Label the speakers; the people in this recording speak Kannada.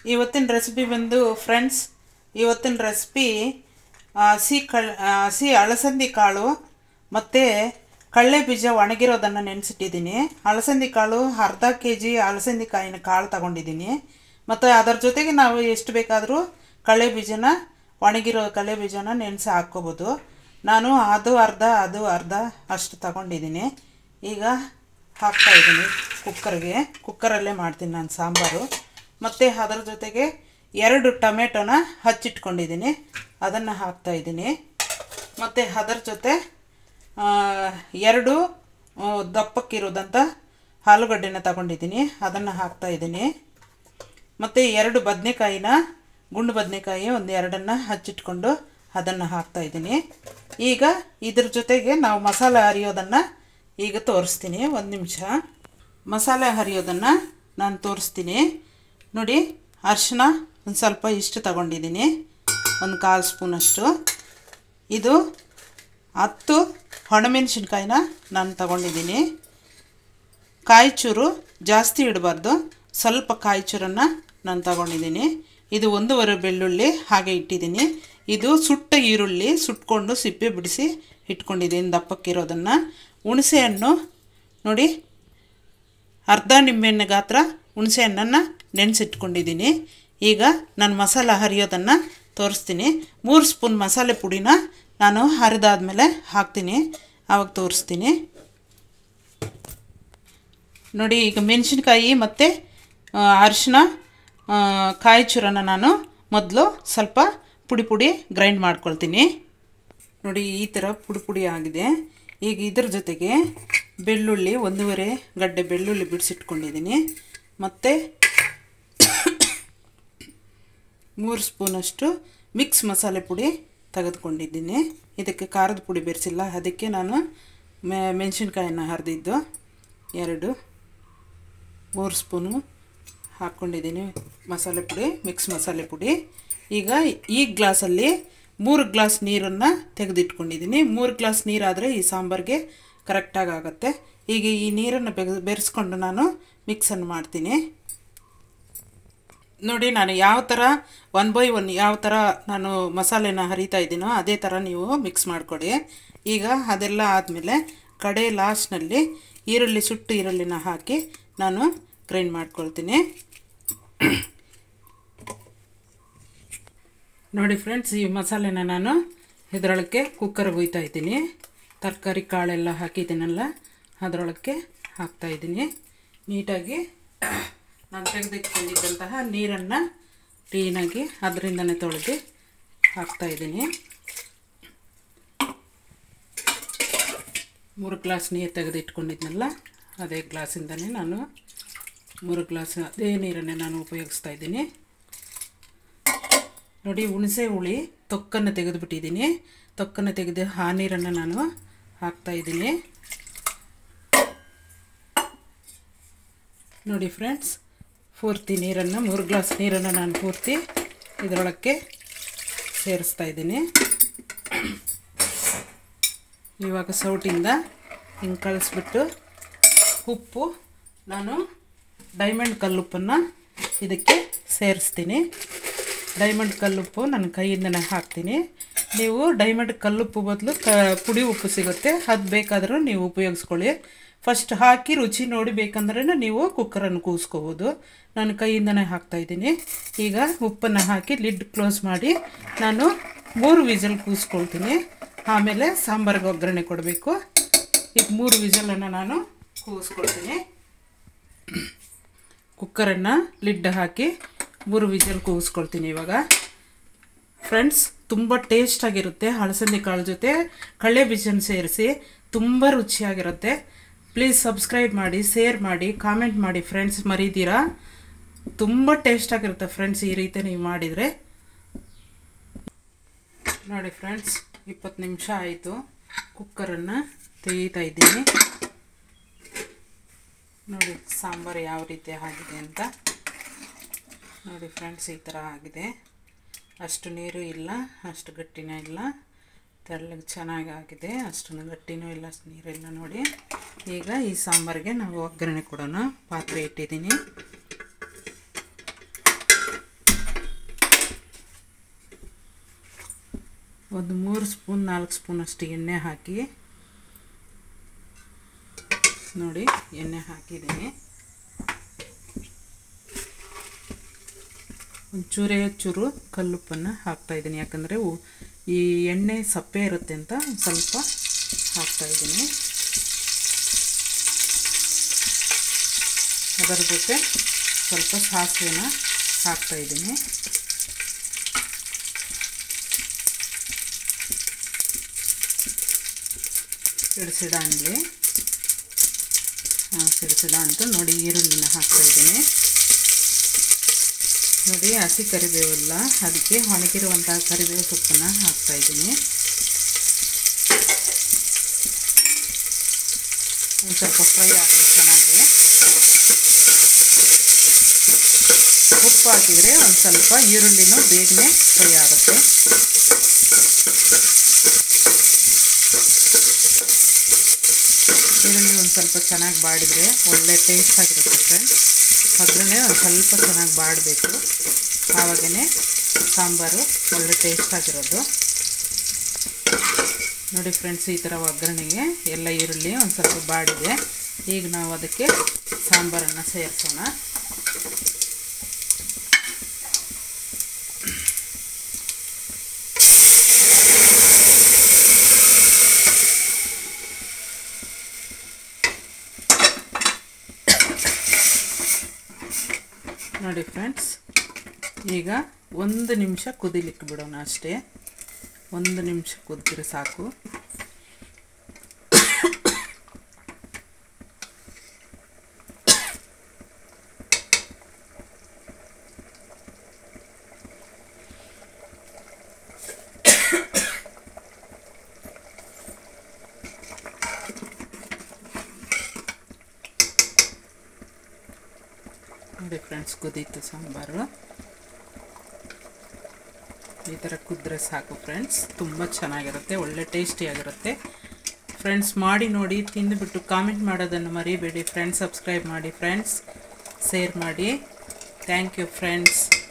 Speaker 1: ಇವತ್ತಿನ ರೆಸಿಪಿ ಬಂದು ಫ್ರೆಂಡ್ಸ್ ಇವತ್ತಿನ ರೆಸಿಪಿ ಹಸಿ ಕಳ್ ಹಸಿ ಅಳಸಂದಿ ಕಾಳು ಮತ್ತು ಕಡಲೆ ಬೀಜ ಒಣಗಿರೋದನ್ನು ನೆನೆಸಿಟ್ಟಿದ್ದೀನಿ ಅಳಸಂದಿ ಕಾಳು ಅರ್ಧ ಕೆ ಜಿ ಅಳಸಂದಿ ಕಾಯಿನ ಕಾಳು ತಗೊಂಡಿದ್ದೀನಿ ಮತ್ತು ಅದರ ಜೊತೆಗೆ ನಾವು ಎಷ್ಟು ಬೇಕಾದರೂ ಕಡಲೆ ಬೀಜನ ಒಣಗಿರೋ ಕಡಲೆ ಬೀಜನ ನೆನೆಸಿ ಹಾಕ್ಕೋಬೋದು ನಾನು ಅದು ಅರ್ಧ ಅದು ಅರ್ಧ ಅಷ್ಟು ತಗೊಂಡಿದ್ದೀನಿ ಈಗ ಹಾಕ್ತಾಯಿದ್ದೀನಿ ಕುಕ್ಕರ್ಗೆ ಕುಕ್ಕರಲ್ಲೇ ಮಾಡ್ತೀನಿ ನಾನು ಸಾಂಬಾರು ಮತ್ತು ಅದರ ಜೊತೆಗೆ ಎರಡು ಟೊಮೆಟೊನ ಹಚ್ಚಿಟ್ಕೊಂಡಿದ್ದೀನಿ ಅದನ್ನು ಹಾಕ್ತಾಯಿದ್ದೀನಿ ಮತ್ತು ಅದರ ಜೊತೆ ಆ, ಎರಡು ಆ, ದಪ್ಪಕ್ಕಿರೋದಂಥ ಆಲೂಗಡ್ಡೆನ ತಗೊಂಡಿದ್ದೀನಿ ಅದನ್ನು ಹಾಕ್ತಾಯಿದ್ದೀನಿ ಮತ್ತು ಎರಡು ಬದನೆಕಾಯಿನ ಗುಂಡು ಬದನೆಕಾಯಿ ಒಂದು ಎರಡನ್ನು ಹಚ್ಚಿಟ್ಕೊಂಡು ಅದನ್ನು ಹಾಕ್ತಾಯಿದ್ದೀನಿ ಈಗ ಇದ್ರ ಜೊತೆಗೆ ನಾವು ಮಸಾಲೆ ಹರಿಯೋದನ್ನು ಈಗ ತೋರಿಸ್ತೀನಿ ಒಂದು ನಿಮಿಷ ಮಸಾಲೆ ಹರಿಯೋದನ್ನು ನಾನು ತೋರಿಸ್ತೀನಿ ನೋಡಿ ಅರಿಶಿನ ಒಂದು ಸ್ವಲ್ಪ ಇಷ್ಟು ತಗೊಂಡಿದ್ದೀನಿ ಒಂದು ಕಾಲು ಸ್ಪೂನಷ್ಟು ಇದು ಹತ್ತು ಒಣಮೆಣಸಿನ್ಕಾಯಿನ ನಾನು ತಗೊಂಡಿದ್ದೀನಿ ಕಾಯಿ ಚೂರು ಜಾಸ್ತಿ ಇಡಬಾರ್ದು ಸ್ವಲ್ಪ ಕಾಯಿ ಚೂರನ್ನು ನಾನು ತಗೊಂಡಿದ್ದೀನಿ ಇದು ಒಂದೂವರೆ ಬೆಳ್ಳುಳ್ಳಿ ಹಾಗೆ ಇಟ್ಟಿದ್ದೀನಿ ಇದು ಸುಟ್ಟ ಈರುಳ್ಳಿ ಸುಟ್ಕೊಂಡು ಸಿಪ್ಪೆ ಬಿಡಿಸಿ ಇಟ್ಕೊಂಡಿದ್ದೀನಿ ದಪ್ಪಕ್ಕಿರೋದನ್ನು ಹುಣಸೆಹಣ್ಣು ನೋಡಿ ಅರ್ಧ ನಿಂಬೆಹಣ್ಣು ಗಾತ್ರ ಹುಣಸೆಹಣ್ಣನ್ನು ನೆನೆಸಿಟ್ಕೊಂಡಿದ್ದೀನಿ ಈಗ ನಾನು ಮಸಾಲ ಹರಿಯೋದನ್ನು ತೋರಿಸ್ತೀನಿ ಮೂರು ಸ್ಪೂನ್ ಮಸಾಲೆ ಪುಡಿನ ನಾನು ಹರಿದಾದ್ಮೇಲೆ ಹಾಕ್ತೀನಿ ಆವಾಗ ತೋರಿಸ್ತೀನಿ ನೋಡಿ ಈಗ ಮೆಣಸಿನ್ಕಾಯಿ ಮತ್ತು ಅರಿಶಿನ ಕಾಯಿ ಚೂರನ ನಾನು ಮೊದಲು ಸ್ವಲ್ಪ ಪುಡಿ ಪುಡಿ ಗ್ರೈಂಡ್ ಮಾಡ್ಕೊಳ್ತೀನಿ ನೋಡಿ ಈ ಥರ ಪುಡಿ ಪುಡಿ ಆಗಿದೆ ಈಗ ಇದ್ರ ಜೊತೆಗೆ ಬೆಳ್ಳುಳ್ಳಿ ಒಂದೂವರೆ ಗಡ್ಡೆ ಬೆಳ್ಳುಳ್ಳಿ ಬಿಡಿಸಿಟ್ಕೊಂಡಿದ್ದೀನಿ ಮತ್ತು ಮೂರು ಸ್ಪೂನಷ್ಟು ಮಿಕ್ಸ್ ಮಸಾಲೆ ಪುಡಿ ತೆಗೆದುಕೊಂಡಿದ್ದೀನಿ ಇದಕ್ಕೆ ಖಾರದ ಪುಡಿ ಬೆರೆಸಿಲ್ಲ ಅದಕ್ಕೆ ನಾನು ಮೆ ಮೆಣಸಿನ್ಕಾಯನ್ನು ಹರಿದಿದ್ದು ಎರಡು ಮೂರು ಸ್ಪೂನು ಹಾಕ್ಕೊಂಡಿದ್ದೀನಿ ಮಸಾಲೆ ಪುಡಿ ಮಿಕ್ಸ್ ಮಸಾಲೆ ಪುಡಿ ಈಗ ಈ ಗ್ಲಾಸಲ್ಲಿ ಮೂರು ಗ್ಲಾಸ್ ನೀರನ್ನು ತೆಗೆದಿಟ್ಕೊಂಡಿದ್ದೀನಿ ಮೂರು ಗ್ಲಾಸ್ ನೀರಾದರೆ ಈ ಸಾಂಬಾರಿಗೆ ಕರೆಕ್ಟಾಗಿ ಆಗುತ್ತೆ ಈಗ ಈ ನೀರನ್ನು ಬೆಗೆ ಬೆರೆಸ್ಕೊಂಡು ನಾನು ಮಿಕ್ಸನ್ನು ಮಾಡ್ತೀನಿ ನೋಡಿ ನಾನು ಯಾವ ಥರ ಒನ್ ಬೈ ಒನ್ ಯಾವ ಥರ ನಾನು ಮಸಾಲೆನ ಹರಿತಾ ಇದ್ದೀನೋ ಅದೇ ಥರ ನೀವು ಮಿಕ್ಸ್ ಮಾಡಿಕೊಡಿ ಈಗ ಅದೆಲ್ಲ ಆದಮೇಲೆ ಕಡೆ ಲಾಸ್ಟ್ನಲ್ಲಿ ಈರುಳ್ಳಿ ಸುಟ್ಟು ಈರುಳ್ಳಿನ ಹಾಕಿ ನಾನು ಗ್ರೈಂಡ್ ಮಾಡ್ಕೊಳ್ತೀನಿ ನೋಡಿ ಫ್ರೆಂಡ್ಸ್ ಈ ಮಸಾಲೆನ ನಾನು ಇದರೊಳಕ್ಕೆ ಕುಕ್ಕರ್ಗೆ ಹುಯ್ತಾ ಇದ್ದೀನಿ ತರಕಾರಿ ಕಾಳೆಲ್ಲ ಹಾಕಿದ್ದೀನಲ್ಲ ಅದರೊಳಕ್ಕೆ ಹಾಕ್ತಾಯಿದ್ದೀನಿ ನೀಟಾಗಿ ನಾನು ತೆಗೆದಿಟ್ಕೊಂಡಿದ್ದಂತಹ ನೀರನ್ನು ಕ್ಲೀನಾಗಿ ಅದರಿಂದನೇ ತೊಳೆದು ಹಾಕ್ತಾಯಿದ್ದೀನಿ ಮೂರು ಗ್ಲಾಸ್ ನೀರು ತೆಗೆದಿಟ್ಕೊಂಡಿದ್ನಲ್ಲ ಅದೇ ಗ್ಲಾಸಿಂದನೇ ನಾನು ಮೂರು ಗ್ಲಾಸ್ ಅದೇ ನೀರನ್ನೇ ನಾನು ಉಪಯೋಗಿಸ್ತಾ ಇದ್ದೀನಿ ನೋಡಿ ಹುಣಸೆ ಹುಳಿ ತೊಕ್ಕನ್ನು ತೆಗೆದುಬಿಟ್ಟಿದ್ದೀನಿ ತೊಕ್ಕನ್ನು ತೆಗೆದು ಆ ನೀರನ್ನು ನಾನು ಹಾಕ್ತಾಯಿದ್ದೀನಿ ನೋಡಿ ಫ್ರೆಂಡ್ಸ್ ಪೂರ್ತಿ ನೀರನ್ನು ಮೂರು ಗ್ಲಾಸ್ ನೀರನ್ನು ನಾನು ಪೂರ್ತಿ ಇದರೊಳಕ್ಕೆ ಸೇರಿಸ್ತಾ ಇದ್ದೀನಿ ಇವಾಗ ಸೌಟಿಂದ ಹಿಂಗೆ ಕಳಿಸ್ಬಿಟ್ಟು ಉಪ್ಪು ನಾನು ಡೈಮಂಡ್ ಕಲ್ಲುಪ್ಪನ್ನು ಇದಕ್ಕೆ ಸೇರಿಸ್ತೀನಿ ಡೈಮಂಡ್ ಕಲ್ಲುಪ್ಪು ನನ್ನ ಕೈಯಿಂದನೇ ಹಾಕ್ತೀನಿ ನೀವು ಡೈಮಂಡ್ ಕಲ್ಲುಪ್ಪು ಬದಲು ಕ ಪುಡಿ ಉಪ್ಪು ಸಿಗುತ್ತೆ ಅದು ಬೇಕಾದರೂ ನೀವು ಉಪಯೋಗಿಸ್ಕೊಳ್ಳಿ ಫಸ್ಟ್ ಹಾಕಿ ರುಚಿ ನೋಡಿ ಬೇಕಂದ್ರೆ ನೀವು ಕುಕ್ಕರನ್ನು ಕೂಸ್ಕೋಬೋದು ನಾನು ಕೈಯಿಂದನೇ ಹಾಕ್ತಾಯಿದ್ದೀನಿ ಈಗ ಉಪ್ಪನ್ನು ಹಾಕಿ ಲಿಡ್ ಕ್ಲೋಸ್ ಮಾಡಿ ನಾನು ಮೂರು ವಿಸಲ್ ಕೂಸ್ಕೊಳ್ತೀನಿ ಆಮೇಲೆ ಸಾಂಬಾರಿಗೆ ಒಗ್ಗರಣೆ ಕೊಡಬೇಕು ಈಗ ಮೂರು ವಿಸಲನ್ನು ನಾನು ಕೂಗಿಸ್ಕೊಳ್ತೀನಿ ಕುಕ್ಕರನ್ನು ಲಿಡ್ ಹಾಕಿ ಮೂರು ವಿಸಲ್ ಕೂಗಿಸ್ಕೊಳ್ತೀನಿ ಇವಾಗ ಫ್ರೆಂಡ್ಸ್ ತುಂಬ ಟೇಸ್ಟಾಗಿರುತ್ತೆ ಹಳಸಂದಿ ಕಾಳು ಜೊತೆ ಕಳ್ಳೆ ಬೀಜನ ಸೇರಿಸಿ ತುಂಬ ರುಚಿಯಾಗಿರುತ್ತೆ ಪ್ಲೀಸ್ ಸಬ್ಸ್ಕ್ರೈಬ್ ಮಾಡಿ ಶೇರ್ ಮಾಡಿ ಕಾಮೆಂಟ್ ಮಾಡಿ ಫ್ರೆಂಡ್ಸ್ ಮರೀತೀರಾ ತುಂಬ ಟೇಸ್ಟಾಗಿರುತ್ತೆ ಫ್ರೆಂಡ್ಸ್ ಈ ರೀತಿ ನೀವು ಮಾಡಿದರೆ ನೋಡಿ ಫ್ರೆಂಡ್ಸ್ ಇಪ್ಪತ್ತು ನಿಮಿಷ ಆಯಿತು ಕುಕ್ಕರನ್ನು ತೆಗಿತಾ ಇದ್ದೀನಿ ನೋಡಿ ಸಾಂಬಾರು ಯಾವ ರೀತಿ ಆಗಿದೆ ಅಂತ ನೋಡಿ ಫ್ರೆಂಡ್ಸ್ ಈ ಥರ ಆಗಿದೆ ಅಷ್ಟು ನೀರು ಇಲ್ಲ ಅಷ್ಟು ಗಟ್ಟಿನೂ ಇಲ್ಲ ತೆಳ್ಳಗೆ ಚೆನ್ನಾಗಿ ಆಗಿದೆ ಅಷ್ಟು ಗಟ್ಟಿನೂ ಇಲ್ಲ ಅಷ್ಟು ನೀರಿಲ್ಲ ನೋಡಿ ಈಗ ಈ ಸಾಂಬಾರಿಗೆ ನಾವು ಒಗ್ಗರಣೆ ಕೊಡೋಣ ಪಾತ್ರೆ ಇಟ್ಟಿದ್ದೀನಿ ಒಂದು ಮೂರು ಸ್ಪೂನ್ ನಾಲ್ಕು ಸ್ಪೂನ್ ಅಷ್ಟು ಎಣ್ಣೆ ಹಾಕಿ ನೋಡಿ ಎಣ್ಣೆ ಹಾಕಿದ್ದೀನಿ ಒಂಚೂರೇ ಚೂರು ಕಲ್ಲುಪ್ಪನ್ನು ಹಾಕ್ತಾಯಿದ್ದೀನಿ ಯಾಕಂದರೆ ಈ ಎಣ್ಣೆ ಸಪ್ಪೆ ಇರುತ್ತೆ ಅಂತ ಸ್ವಲ್ಪ ಹಾಕ್ತಾಯಿದ್ದೀನಿ ಅದರ ಜೊತೆ ಸ್ವಲ್ಪ ಸಾಸಿವೆನ ಹಾಕ್ತಾಯಿದ್ದೀನಿ ಸಿಡಿಸಿಡ ಅನ್ನಲಿ ಸಿಡಿಸಿಡ ಅಂತ ನೋಡಿ ಈರುಳ್ಳಿನ ಹಾಕ್ತಾಯಿದ್ದೀನಿ ನೋಡಿ ಹಸಿ ಕರಿಬೇವಲ್ಲ ಅದಕ್ಕೆ ಒಣಗಿರುವಂಥ ಕರಿಬೇವು ಸೊಪ್ಪನ್ನು ಹಾಕ್ತಾಯಿದ್ದೀನಿ ಒಂದು ಸ್ವಲ್ಪ ಫ್ರೈ ಆಗಲಿ ಚೆನ್ನಾಗಿ ಉಪ್ಪು ಹಾಕಿದರೆ ಒಂದು ಸ್ವಲ್ಪ ಈರುಳ್ಳಿನೂ ಬೇಗನೆ ಫ್ರೈ ಆಗುತ್ತೆ ಈರುಳ್ಳಿ ಒಂದು ಸ್ವಲ್ಪ ಚೆನ್ನಾಗಿ ಬಾಡಿದರೆ ಒಳ್ಳೆ ಟೇಸ್ಟ್ ಆಗಿರುತ್ತೆ ಫ್ರೆಂಡ್ಸ್ ಅದ್ರಲ್ಲೇ ಒಂದು ಸ್ವಲ್ಪ ಚೆನ್ನಾಗಿ ಬಾಡಬೇಕು ಆವಾಗೇ ಸಾಂಬಾರು ಒಳ್ಳೆ ಟೇಸ್ಟ್ ಆಗಿರೋದು ನೋಡಿ ಫ್ರೆಂಡ್ಸ್ ಈ ಥರ ಒಗ್ಗರಣೆಗೆ ಎಲ್ಲ ಈರುಳ್ಳಿ ಒಂದು ಸ್ವಲ್ಪ ಬಾಡಿದೆ ಈಗ ನಾವು ಅದಕ್ಕೆ ಸಾಂಬಾರನ್ನು ಸೇರಿಸೋಣ ನೋಡಿ ಫ್ರೆಂಡ್ಸ್ ಈಗ ಒಂದು ನಿಮಿಷ ಕುದಿಲಿಕ್ಕೆ ಬಿಡೋಣ ಅಷ್ಟೇ ಒಂದು ನಿಮಿಷ ಕುದಿದ್ರೆ ಸಾಕು ನೋಡಿ ಫ್ರೆಂಡ್ಸ್ ಕುದೀತು ಸಾಂಬಾರು ಈ ಥರ ಕುದ್ರೆ ಸಾಕು ಫ್ರೆಂಡ್ಸ್ ತುಂಬ ಚೆನ್ನಾಗಿರುತ್ತೆ ಒಳ್ಳೆ ಟೇಸ್ಟಿಯಾಗಿರುತ್ತೆ ಫ್ರೆಂಡ್ಸ್ ಮಾಡಿ ನೋಡಿ ತಿಂದುಬಿಟ್ಟು ಕಾಮೆಂಟ್ ಮಾಡೋದನ್ನು ಮರಿಬೇಡಿ ಫ್ರೆಂಡ್ಸ್ ಸಬ್ಸ್ಕ್ರೈಬ್ ಮಾಡಿ ಫ್ರೆಂಡ್ಸ್ ಶೇರ್ ಮಾಡಿ ಥ್ಯಾಂಕ್ ಯು ಫ್ರೆಂಡ್ಸ್